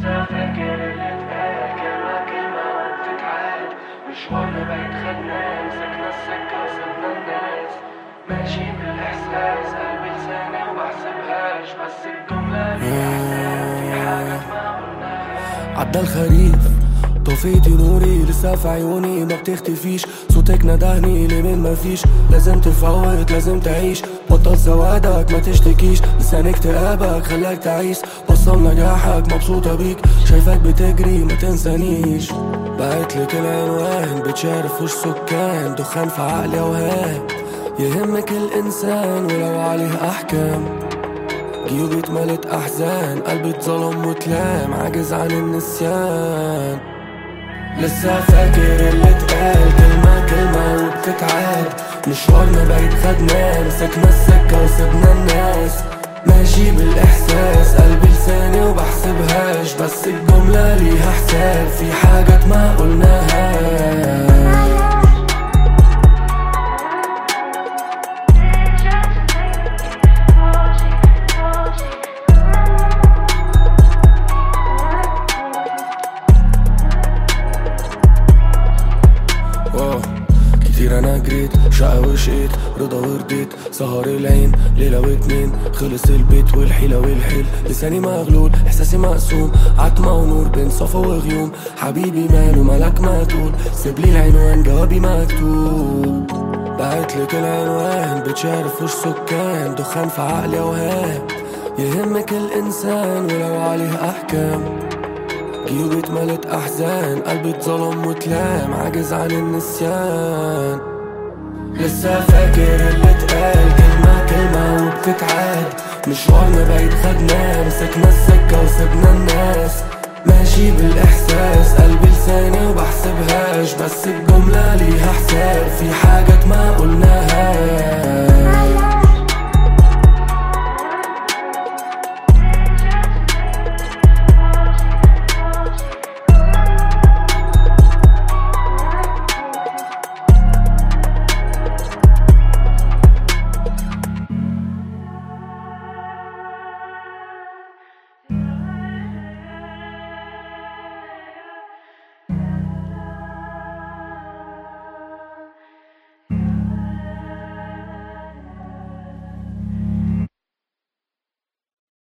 لسه فاكر اللي اتقال كلمة كلمة وبتتعاد مشوارنا بعيد خدناه مسكنا السكة وسبنا الناس ماشي بالإحساس قلبي لساني وبحسبهاش بس الجملة ليها حساب في حاجات ما قلناهاش عدى الخريف طفيتي نوري لسه في عيوني ما بتختفيش صوتك ندهني لمن ما فيش لازم تفوت لازم تعيش بطل سوادك ما تشتكيش لسان اكتئابك خلاك تعيش وصل نجاحك مبسوطة بيك شايفك بتجري ما تنسانيش بعتلك العنوان بتشارف وش سكان دخان في عقلي اوهام يهمك الانسان ولو عليه احكام جيوبي اتملت احزان قلبي اتظلم واتلام عاجز عن النسيان لسه فاكر اللي اتقال كلمة كلمة وبتتعاد مشوارنا بعيد خدناه مسكنا السكة وسبنا الناس ماشي بالإحساس قلبي لساني وبحسبهاش بس الجملة ليها حساب في حاجات ما قلناهاش واو كتير انا جريت شقى وشقيت رضا ورديت سهر العين ليلة واتنين خلص البيت والحيلة والحيل لساني مغلول احساسي مقسوم عتمة ونور بين صفا وغيوم حبيبي ماله ملك ما تقول سيبلي العنوان جوابي مكتوب بعتلك العنوان بتشارف وش سكان دخان في عقلي اوهام يهمك الانسان ولو عليه احكام جيوبي اتملت احزان قلبي اتظلم واتلام عاجز عن النسيان لسه فاكر اللي اتقال كلمة كلمة وبتتعاد مشوارنا بعيد خدناه مسكنا السكة وسبنا الناس ماشي بالإحساس قلبي لساني وبحسبهاش بس الجملة ليها حساب في حاجات ما قلناهاش